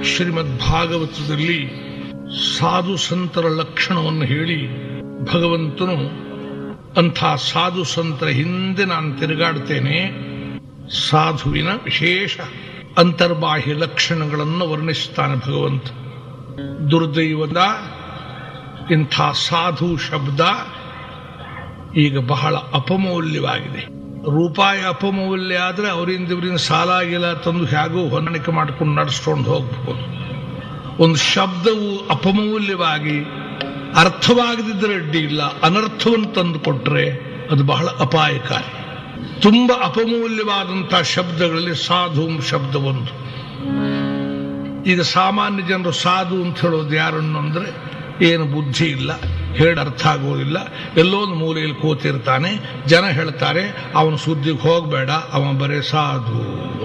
ಶ್ರೀಮದ್ ಭಾಗವತದಲ್ಲಿ ಸಾಧು ಸಂತರ ಲಕ್ಷಣವನ್ನು ಹೇಳಿ ಭಗವಂತನು ಅಂಥ ಸಾಧು ಸಂತರ ಹಿಂದೆ ನಾನು ತಿರುಗಾಡ್ತೇನೆ ಸಾಧುವಿನ ವಿಶೇಷ ಅಂತರ್ಬಾಹ್ಯ ಲಕ್ಷಣಗಳನ್ನು ವರ್ಣಿಸ್ತಾನೆ ಭಗವಂತ ದುರ್ದೈವದ ಇಂಥ ಸಾಧು ಶಬ್ದ ಈಗ ಬಹಳ ಅಪಮೌಲ್ಯವಾಗಿದೆ ರೂಪಾಯಿ ಅಪಮೌಲ್ಯ ಆದರೆ ಅವರಿಂದ ಇವರಿಂದ ಸಾಲ ಆಗಿಲ್ಲ ತಂದು ಹೇಗೂ ಹೊಂದಾಣಿಕೆ ಮಾಡ್ಕೊಂಡು ನಡೆಸ್ಕೊಂಡು ಹೋಗ್ಬೋದು ಒಂದು ಶಬ್ದವು ಅಪಮೌಲ್ಯವಾಗಿ ಅರ್ಥವಾಗದಿದ್ದರೆ ಅಡ್ಡಿ ಇಲ್ಲ ಅನರ್ಥವನ್ನು ತಂದು ಕೊಟ್ಟರೆ ಅದು ಬಹಳ ಅಪಾಯಕಾರಿ ತುಂಬ ಅಪಮೂಲ್ಯವಾದಂತಹ ಶಬ್ದಗಳಲ್ಲಿ ಸಾಧು ಶಬ್ದ ಒಂದು ಈಗ ಸಾಮಾನ್ಯ ಜನರು ಸಾಧು ಅಂತ ಹೇಳೋದು ಯಾರನ್ನು ಅಂದ್ರೆ ಏನು ಬುದ್ಧಿ ಇಲ್ಲ ಹೇಳಿ ಅರ್ಥ ಆಗೋದಿಲ್ಲ ಎಲ್ಲೋ ಒಂದು ಮೂಲೆಯಲ್ಲಿ ಕೂತಿರ್ತಾನೆ ಜನ ಹೇಳ್ತಾರೆ ಅವನ ಸುದ್ದಿಗೆ ಹೋಗಬೇಡ ಅವನ ಬರೇ ಸಾಧು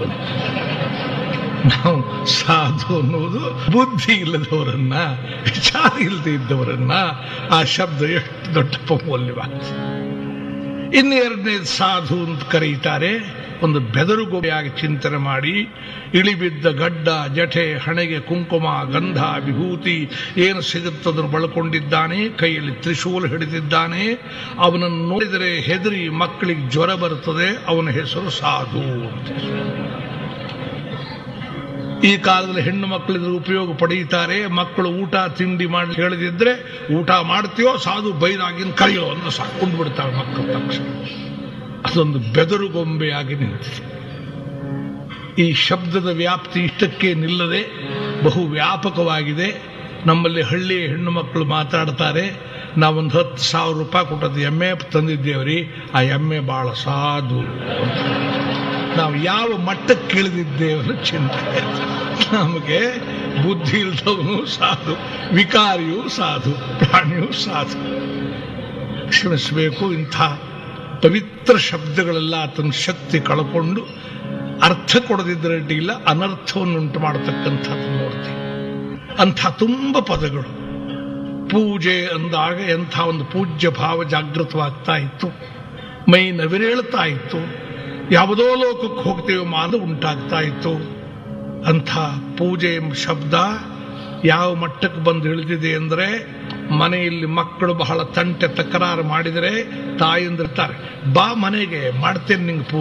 ನಾವು ಸಾಧು ಅನ್ನೋದು ಬುದ್ಧಿ ಇಲ್ಲದವರನ್ನ ವಿಚಾರ ಇಲ್ಲದೆ ಇದ್ದವರನ್ನ ಆ ಶಬ್ದ ಎಷ್ಟು ದೊಡ್ಡ ಅಪಮೂಲ್ಯವಾಗ್ತದೆ ಇನ್ನು ಎರಡನೇದು ಸಾಧು ಅಂತ ಕರೀತಾರೆ ಒಂದು ಬೆದರುಗೊಬ್ಬೆಯಾಗಿ ಚಿಂತನೆ ಮಾಡಿ ಇಳಿಬಿದ್ದ ಗಡ್ಡ ಜಠೆ ಹಣೆಗೆ ಕುಂಕುಮ ಗಂಧ ವಿಭೂತಿ ಏನು ಸಿಗುತ್ತದನ್ನು ಬಳಕೊಂಡಿದ್ದಾನೆ ಕೈಯಲ್ಲಿ ತ್ರಿಶೂಲ ಹಿಡಿದಿದ್ದಾನೆ ಅವನನ್ನು ನೋಡಿದರೆ ಹೆದರಿ ಮಕ್ಕಳಿಗೆ ಜ್ವರ ಬರುತ್ತದೆ ಅವನ ಹೆಸರು ಸಾಧು ಅಂತ ಈ ಕಾಲದಲ್ಲಿ ಹೆಣ್ಣು ಮಕ್ಕಳಿದ್ರೆ ಉಪಯೋಗ ಪಡೆಯುತ್ತಾರೆ ಮಕ್ಕಳು ಊಟ ತಿಂಡಿ ಮಾಡಿ ಹೇಳದಿದ್ರೆ ಊಟ ಮಾಡ್ತೀಯೋ ಸಾಧು ಬೈದಾಗಿನ ಕರೆಯೋ ಅಂತ ಸಾಕೊಂಡು ಬಿಡ್ತಾರೆ ಮಕ್ಕಳ ತಕ್ಷಣ ಅದೊಂದು ಬೆದರುಗೊಂಬೆಯಾಗಿ ನಿಂತಿದೆ ಈ ಶಬ್ದದ ವ್ಯಾಪ್ತಿ ಇಷ್ಟಕ್ಕೆ ನಿಲ್ಲದೆ ಬಹು ವ್ಯಾಪಕವಾಗಿದೆ ನಮ್ಮಲ್ಲಿ ಹಳ್ಳಿಯ ಹೆಣ್ಣು ಮಕ್ಕಳು ಮಾತಾಡ್ತಾರೆ ನಾವೊಂದು ಹತ್ತು ಸಾವಿರ ರೂಪಾಯಿ ಕೊಟ್ಟದ್ದು ಎಮ್ಮೆ ತಂದಿದ್ದೇವ್ರಿ ಆ ಎಮ್ಮೆ ಬಹಳ ಸಾಧು ನಾವು ಯಾವ ಮಟ್ಟಕ್ಕೆ ಇಳಿದಿದ್ದೇವೆ ಚಿಂತೆ ನಮಗೆ ಬುದ್ಧಿ ಇಲ್ದವನು ಸಾಧು ವಿಕಾರಿಯೂ ಸಾಧು ಪ್ರಾಣಿಯೂ ಸಾಧು ಕ್ಷಮಿಸಬೇಕು ಇಂಥ ಪವಿತ್ರ ಶಬ್ದಗಳೆಲ್ಲ ಆತನ ಶಕ್ತಿ ಕಳ್ಕೊಂಡು ಅರ್ಥ ಕೊಡದಿದ್ದರೆ ಇಲ್ಲ ಅನರ್ಥವನ್ನು ಉಂಟು ಮಾಡತಕ್ಕಂಥದ್ದು ಮೂರ್ತಿ ಅಂಥ ತುಂಬ ಪದಗಳು ಪೂಜೆ ಅಂದಾಗ ಎಂಥ ಒಂದು ಪೂಜ್ಯ ಭಾವ ಜಾಗೃತವಾಗ್ತಾ ಇತ್ತು ಮೈ ನವಿರೇಳ್ತಾ ಇತ್ತು ಯಾವುದೋ ಲೋಕಕ್ಕೆ ಹೋಗ್ತೇವೆ ಮಾದ ಉಂಟಾಗ್ತಾ ಇತ್ತು ಅಂಥ ಪೂಜೆ ಎಂಬ ಶಬ್ದ ಯಾವ ಮಟ್ಟಕ್ಕೆ ಬಂದು ಇಳಿದಿದೆ ಅಂದರೆ ಮನೆಯಲ್ಲಿ ಮಕ್ಕಳು ಬಹಳ ತಂಟೆ ತಕರಾರು ಮಾಡಿದರೆ ತಾಯಿಂದಿರ್ತಾರೆ ಬಾ ಮನೆಗೆ ಮಾಡ್ತೇನೆ ನಿಂಗೆ